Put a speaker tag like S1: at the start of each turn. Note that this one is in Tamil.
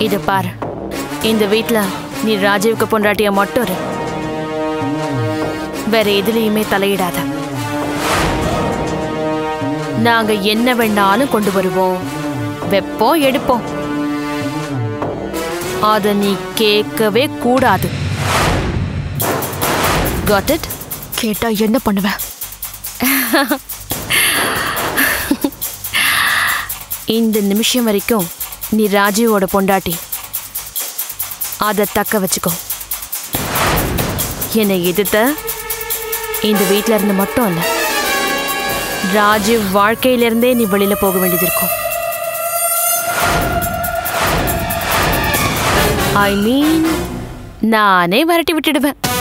S1: இது பாரு இந்த வீட்ல நீ ராஜீவ்க்கு பொண்டாட்டிய மட்டும் இரு வேற எதுலயுமே தலையிடாத நாங்க என்ன வேணாலும் கொண்டு வருவோம் வெப்போம் எடுப்போம் அத நீ கேட்கவே கூடாது got it
S2: கேட்டா என்ன பண்ணுவேன்
S1: இந்த நிமிஷம் வரைக்கும் நீ ராஜீவோட பொண்டாட்டி அதை தக்க வச்சுக்கோ என்னை எதிர்த்த இந்த வீட்டில் இருந்து மட்டும் இல்லை ராஜீவ் வாழ்க்கையிலிருந்தே நீ வெளியில போக வேண்டியது இருக்கும் ஐ மீன் நானே விரட்டி விட்டுடுவேன்